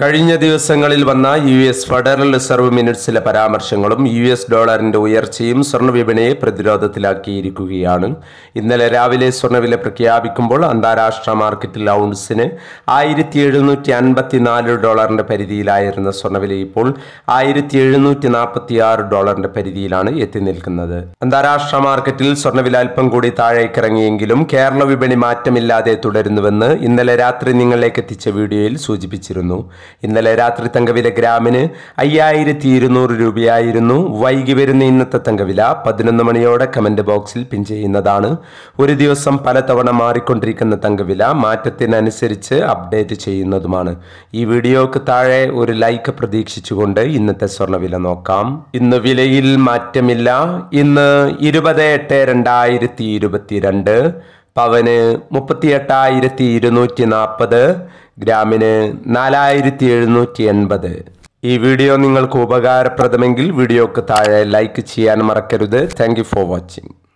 കഴിഞ്ഞ ദിവസങ്ങളിൽ വന്ന യു എസ് ഫെഡറൽ റിസർവ് മിനിറ്റ്സിലെ പരാമർശങ്ങളും യു എസ് ഡോളറിന്റെ ഉയർച്ചയും സ്വർണ്ണവിപണിയെ പ്രതിരോധത്തിലാക്കിയിരിക്കുകയാണ് ഇന്നലെ രാവിലെ സ്വർണ്ണവില പ്രഖ്യാപിക്കുമ്പോൾ അന്താരാഷ്ട്ര മാർക്കറ്റിൽ ഔൺസിന് ആയിരത്തി എഴുന്നൂറ്റി അൻപത്തിനാല് ഡോളറിന്റെ പരിധിയിലായിരുന്ന സ്വർണ്ണവില ഇപ്പോൾ ആയിരത്തി എഴുന്നൂറ്റി നാൽപ്പത്തി ആറ് ഡോളറിന്റെ പരിധിയിലാണ് എത്തി നിൽക്കുന്നത് അന്താരാഷ്ട്ര മാർക്കറ്റിൽ സ്വർണ്ണവില അല്പം കൂടി താഴേക്കിറങ്ങിയെങ്കിലും കേരള വിപണി മാറ്റമില്ലാതെ തുടരുന്നുവെന്ന് ഇന്നലെ രാത്രി നിങ്ങളിലേക്ക് എത്തിച്ച വീഡിയോയിൽ സൂചിപ്പിച്ചിരുന്നു ഇന്നലെ രാത്രി തങ്കവില ഗ്രാമിന് അയ്യായിരത്തി ഇരുന്നൂറ് രൂപയായിരുന്നു വൈകി വരുന്ന ഇന്നത്തെ തങ്കവില പതിനൊന്ന് മണിയോടെ കമന്റ് ബോക്സിൽ പിൻ ചെയ്യുന്നതാണ് ഒരു ദിവസം പലതവണ മാറിക്കൊണ്ടിരിക്കുന്ന തങ്കവില മാറ്റത്തിനനുസരിച്ച് അപ്ഡേറ്റ് ചെയ്യുന്നതുമാണ് ഈ വീഡിയോക്ക് താഴെ ഒരു ലൈക്ക് പ്രതീക്ഷിച്ചുകൊണ്ട് ഇന്നത്തെ സ്വർണ്ണവില നോക്കാം ഇന്ന് വിലയിൽ മാറ്റമില്ല ഇന്ന് ഇരുപത് എട്ട് രണ്ടായിരത്തി ഇരുപത്തിരണ്ട് പവന് മുപ്പത്തി എട്ടായിരത്തി ഇരുന്നൂറ്റി നാൽപ്പത് ഗ്രാമിന് നാലായിരത്തി എഴുന്നൂറ്റി എൺപത് ഈ വീഡിയോ നിങ്ങൾക്ക് ഉപകാരപ്രദമെങ്കിൽ വീഡിയോക്ക് താഴെ ലൈക്ക് ചെയ്യാൻ മറക്കരുത് താങ്ക് ഫോർ വാച്ചിങ്